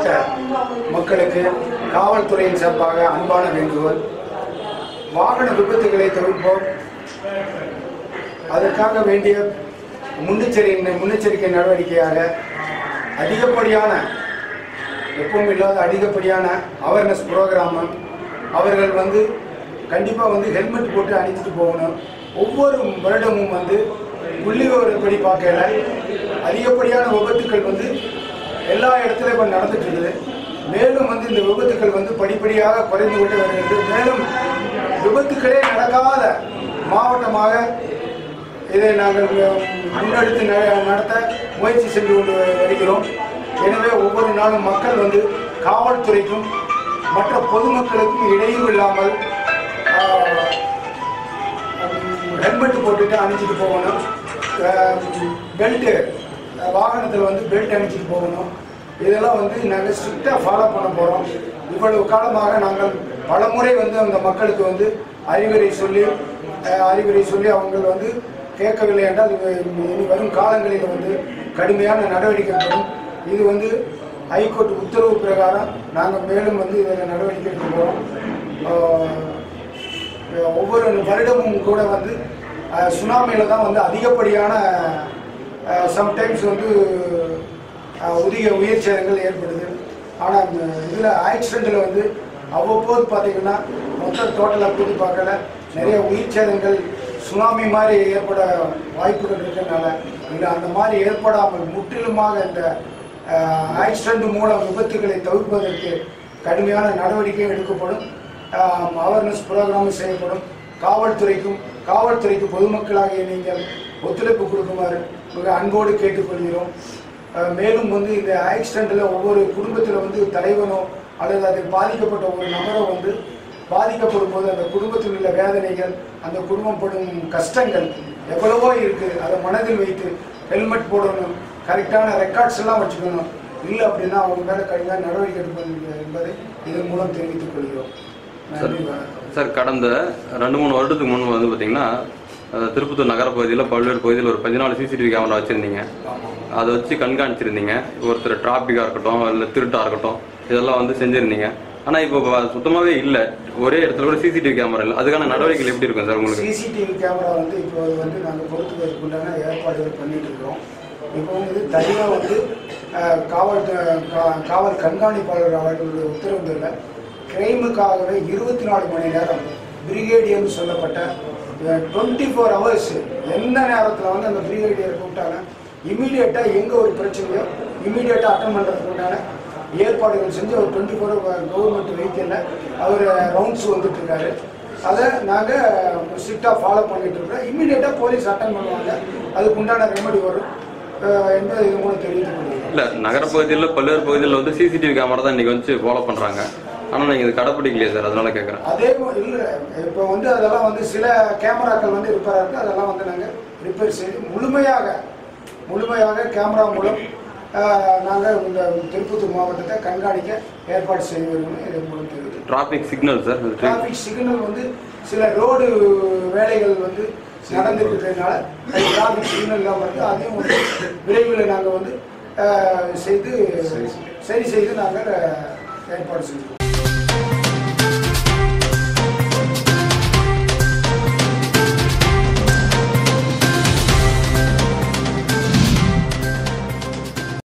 மாவட்ட மக்களுக்கு காவல்துறையின் சார்பாக அன்பான வேண்டுகோள் வாகன விபத்துகளை தவிர்ப்போம் அதற்காக வேண்டிய முன்னெச்சரிக்கை முன்னெச்சரிக்கை நடவடிக்கையாக அதிகப்படியான எப்பவும் இல்லாத அதிகப்படியான அவேர்னஸ் ப்ரோக்ராமு அவர்கள் வந்து கண்டிப்பாக வந்து ஹெல்மெட் போட்டு அணிஞ்சிட்டு போகணும் ஒவ்வொரு வருடமும் வந்து புள்ளி விவரப்படி பார்க்கல அதிகப்படியான விபத்துக்கள் வந்து எல்லா இடத்துலையும் இப்போ நடந்துட்டு இருக்குது மேலும் வந்து இந்த விபத்துக்கள் வந்து படிப்படியாக குறைந்து கொண்டே வருகிறது மேலும் விபத்துக்களே நடக்காத மாவட்டமாக இதை நாங்கள் முன்னெடுத்து ந- நடத்த முயற்சி செஞ்சு கொண்டு வருகிறோம் எனவே ஒவ்வொரு நாளும் மக்கள் வந்து காவல்துறைக்கும் மற்ற பொதுமக்களுக்கும் இடையூறு இல்லாமல் ஹெல்மெட் போட்டுட்டு அணிஞ்சிட்டு போகணும் பெல்ட்டு வாகனத்தில் வந்து பெல்ட் அணிஞ்சிட்டு போகணும் இதெல்லாம் வந்து நாங்கள் ஸ்ட்ரிக்டாக ஃபாலோ பண்ண போகிறோம் இவ்வளவு காலமாக நாங்கள் பலமுறை வந்து அந்த மக்களுக்கு வந்து அறிவுரை சொல்லி அஹ், அறிவுரை சொல்லி அவங்க வந்து கேட்கவில்லை என்றால் இது இனி வரும் காலங்களில் வந்து கடுமையான நடவடிக்கை பெறும் இது வந்து ஹைகோர்ட் உத்தரவு பிரகாரம் நாங்கள் மேலும் வந்து இதில் நடவடிக்கை எடுக்க போகிறோம் ஒவ்வொரு வருடமும் கூட வந்து சுனாமியில் தான் வந்து அதிகப்படியான சம்டைம்ஸ் வந்து அஹ், உதிய உயிர் சேதங்கள் ஏற்படுது ஆனால் இந்த இதில் ஆக்சிடெண்ட்டில் வந்து அவ்வப்போது பார்த்தீங்கன்னா மொத்தம் டோட்டலாக கூட்டி பார்க்கல நிறைய உயிர் சேதங்கள் சுனாமி மாதிரி ஏற்பட வாய்ப்புகள் இருக்கிறதுனால இல்லை அந்த மாதிரி ஏற்படாமல் முற்றிலுமாக இந்த ஆக்சிடென்ட் மூலம் விபத்துகளை தவிர்ப்பதற்கு கடுமையான நடவடிக்கை எடுக்கப்படும் அவேர்னஸ் ப்ரோக்ராமும் செய்யப்படும் காவல்துறைக்கும் காவல்துறைக்கு பொதுமக்களாகிய நீங்கள் ஒத்துழைப்பு கொடுக்குமாறு மிக அன்போடு கேட்டுக்கொள்கிறோம் அஹ், மேலும் வந்து இந்த ஆக்சிடெண்ட்டில் ஒவ்வொரு குடும்பத்தில் வந்து தலைவனோ அல்லது அதில் பாதிக்கப்பட்ட ஒரு நபரோ வந்து பாதிக்கப்படும் போது அந்த குடும்பத்தில் உள்ள வேதனைகள் அந்த குடும்பம் படும் கஷ்டங்கள் எவ்வளவோ இருக்குது அதை மனதில் வைத்து ஹெல்மெட் போடணும் கரெக்டான ரெக்கார்ட்ஸ் எல்லாம் வச்சுக்கணும் இல்லை அப்படின்னா அவங்க மேலே கடுமையான நடவடிக்கை எடுப்பது என்பதை இதன் மூலம் தெரிவித்துக் கொள்கிறோம் நன்றி வணக்கம் சார் கடந்த ரெண்டு மூணு வருடத்துக்கு முன்பு வந்து பார்த்தீங்கன்னா அஹ், திருப்பத்தூர் நகர பகுதியில் பல்வேறு பகுதியில் ஒரு பதினாலு சிசிடிவி கேமரா வச்சுருந்தீங்க அதை வச்சு கண்காணிச்சிருந்தீங்க ஒருத்தர் டிராஃபிக்காக இருக்கட்டும் இல்லை திருட்டாக இருக்கட்டும் இதெல்லாம் வந்து செஞ்சுருந்தீங்க ஆனால் இப்போ சுத்தமாகவே இல்லை ஒரே இடத்துல கூட சிசிடிவி கேமரா இல்லை அதுக்கான நடவடிக்கைகள் எப்படி இருக்கும் சார் உங்களுக்கு சிசிடிவி கேமரா வந்து இப்போ வந்து நாங்கள் பொறுத்துவதற்கு உண்டான ஏற்பாடுகள் பண்ணிட்டு இருக்கிறோம் இப்போ வந்து தனியாக வந்து அஹ், காவல் த- கா- காவல் கண்காணிப்பாளர் அவர்களுடைய உத்தரவுல கிரைமுக்காகவே இருபத்தி நாலு மணி நேரம் பிரிகேடியர்னு சொல்லப்பட்ட டுவெண்ட்டி ஃபோர் ஹவர்ஸ் எந்த நேரத்தில் வந்து அந்த பிரிகேடியர் கூப்பிட்டாங்க இமீடியட்டாக எங்கே ஒரு பிரச்சனையோ இமீடியட்டாக அட்டன் பண்ணுறதுக்கு உண்டான ஏற்பாடுகள் செஞ்சு ஒரு டுவெண்ட்டி ஃபோர் கவர்மெண்ட் வெஹிக்கிளில் அவர் ரவுண்ட்ஸ் வந்துட்டு இருக்காரு அதை நாங்கள் ஸ்ட்ரிக்டாக ஃபாலோ பண்ணிட்டு இருக்கிறோம் இமீடியட்டாக போலீஸ் அட்டன் பண்ணுவாங்க அதுக்கு உண்டான ரெமெடி வரும் அஹ் என்பதை இது மூலம் தெரிவித்துக் கொள்கிறேன் இல்லை நகரப்பகுதியில் பல்வேறு பகுதியில் வந்து சிசிடிவி கேமரா தான் இன்றைக்கி வந்து ஃபாலோ பண்ணுறாங்க ஆனால் நீங்கள் இது கடைப்பிடிக்கலையே சார் அதனால கேட்குறேன் அதே இல்லை இப்போ வந்து அதெல்லாம் வந்து சில கேமராக்கள் வந்து ரிப்பேர் இருக்கு அதெல்லாம் வந்து நாங்கள் ரிப்பேர் செய்து முழுமையாக முழுமையாக கேமரா மூலம் நாங்கள் இந்த திருப்பத்தூர் மாவட்டத்தை கண்காணிக்க ஏற்பாடு செய்து வருகிறோம் இதன் மூலம் தெரிவித்து traffic signal sir traffic signal வந்து சில ரோடு வேலைகள் வந்து நடந்துருக்கிறதுனால டிராஃபிக் சிக்னல்லாம் வந்து அதையும் வந்து விரைவில் நாங்கள் வந்து அஹ், செய்து சரி செய்து நாங்கள் அஹ், ஏற்பாடு செய்கிறோம்